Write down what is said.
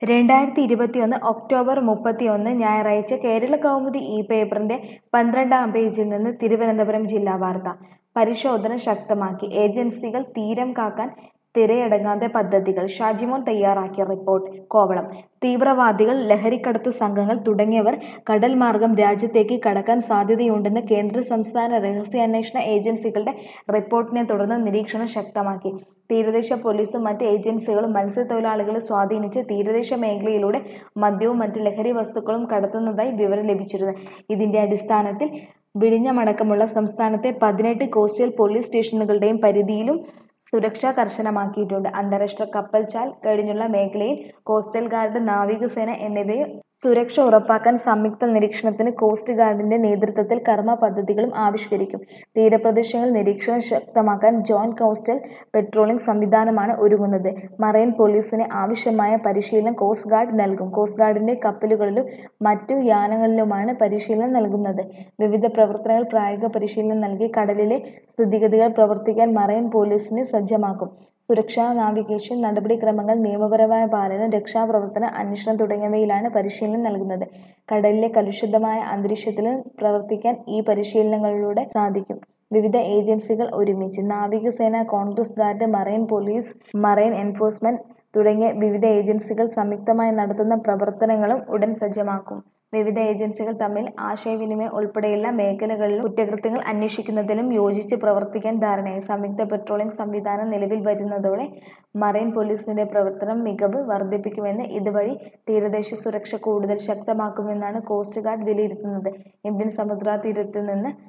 രണ്ടായിരത്തി ഇരുപത്തിയൊന്ന് ഒക്ടോബർ മുപ്പത്തിയൊന്ന് ഞായറാഴ്ച കേരള കൗമുദി ഈ പേപ്പറിന്റെ പന്ത്രണ്ടാം പേജിൽ നിന്ന് തിരുവനന്തപുരം ജില്ലാ വാർത്ത പരിശോധന ശക്തമാക്കി ഏജൻസികൾ തീരം കാക്കാൻ തിരയടങ്ങാതെ പദ്ധതികൾ ഷാജിമോൻ തയ്യാറാക്കിയ റിപ്പോർട്ട് കോവളം തീവ്രവാദികൾ ലഹരിക്കടത്ത് സംഘങ്ങൾ തുടങ്ങിയവർ കടൽ മാർഗം രാജ്യത്തേക്ക് കടക്കാൻ സാധ്യതയുണ്ടെന്ന് കേന്ദ്ര സംസ്ഥാന രഹസ്യാന്വേഷണ ഏജൻസികളുടെ റിപ്പോർട്ടിനെ തുടർന്ന് നിരീക്ഷണം ശക്തമാക്കി തീരദേശ പോലീസും മറ്റ് ഏജൻസികളും മത്സ്യത്തൊഴിലാളികളെ സ്വാധീനിച്ച് തീരദേശ മേഖലയിലൂടെ മദ്യവും മറ്റ് ലഹരി വസ്തുക്കളും കടത്തുന്നതായി വിവരം ലഭിച്ചിരുന്നു ഇതിന്റെ അടിസ്ഥാനത്തിൽ വിഴിഞ്ഞമടക്കമുള്ള സംസ്ഥാനത്തെ പതിനെട്ട് കോസ്റ്റൽ പോലീസ് സ്റ്റേഷനുകളുടെയും പരിധിയിലും സുരക്ഷ കർശനമാക്കിയിട്ടുണ്ട് അന്താരാഷ്ട്ര കപ്പൽച്ചാൽ കഴിഞ്ഞുള്ള മേഖലയിൽ കോസ്റ്റൽ ഗാർഡ് നാവികസേന എന്നിവയെ സുരക്ഷ ഉറപ്പാക്കാൻ സംയുക്ത നിരീക്ഷണത്തിന് കോസ്റ്റ് ഗാർഡിന്റെ നേതൃത്വത്തിൽ കർമ്മ പദ്ധതികളും ആവിഷ്കരിക്കും തീരപ്രദേശങ്ങൾ നിരീക്ഷണം ശക്തമാക്കാൻ ജോയിന്റ് കോസ്റ്റൽ പെട്രോളിംഗ് സംവിധാനമാണ് ഒരുങ്ങുന്നത് മറൈൻ പോലീസിന് ആവശ്യമായ പരിശീലനം കോസ്റ്റ് ഗാർഡ് നൽകും കോസ്റ്റ് ഗാർഡിന്റെ കപ്പലുകളിലും മറ്റു യാനങ്ങളിലുമാണ് പരിശീലനം നൽകുന്നത് വിവിധ പ്രവർത്തനങ്ങൾ പ്രായോഗിക പരിശീലനം നൽകി കടലിലെ സ്ഥിതിഗതികൾ പ്രവർത്തിക്കാൻ മറൈൻ പോലീസിനെ സജ്ജമാക്കും സുരക്ഷാ നാവിഗേഷൻ നടപടിക്രമങ്ങൾ നിയമപരമായ പാലനം രക്ഷാപ്രവർത്തനം അന്വേഷണം തുടങ്ങിയവയിലാണ് പരിശീലനം നൽകുന്നത് കടലിലെ കലുഷിതമായ അന്തരീക്ഷത്തിൽ പ്രവർത്തിക്കാൻ ഈ പരിശീലനങ്ങളിലൂടെ സാധിക്കും വിവിധ ഏജൻസികൾ ഒരുമിച്ച് നാവികസേന കോൺഗ്രസ് guard marine police marine enforcement തുടങ്ങിയ വിവിധ ഏജൻസികൾ സംയുക്തമായി നടത്തുന്ന പ്രവർത്തനങ്ങളും ഉടൻ സജ്ജമാക്കും വിവിധ ഏജൻസികൾ തമ്മിൽ ആശയവിനിമയം ഉൾപ്പെടെയുള്ള മേഖലകളിലും കുറ്റകൃത്യങ്ങൾ അന്വേഷിക്കുന്നതിലും യോജിച്ച് പ്രവർത്തിക്കാൻ ധാരണയായി സംയുക്ത പെട്രോളിംഗ് സംവിധാനം നിലവിൽ വരുന്നതോടെ മറൈൻ പോലീസിന്റെ പ്രവർത്തനം മികവ് വർദ്ധിപ്പിക്കുമെന്ന് ഇതുവഴി തീരദേശ സുരക്ഷ കൂടുതൽ ശക്തമാക്കുമെന്നാണ് കോസ്റ്റ് ഗാർഡ് വിലയിരുത്തുന്നത് ഇന്ത്യൻ സമുദ്രതീരത്ത് നിന്ന്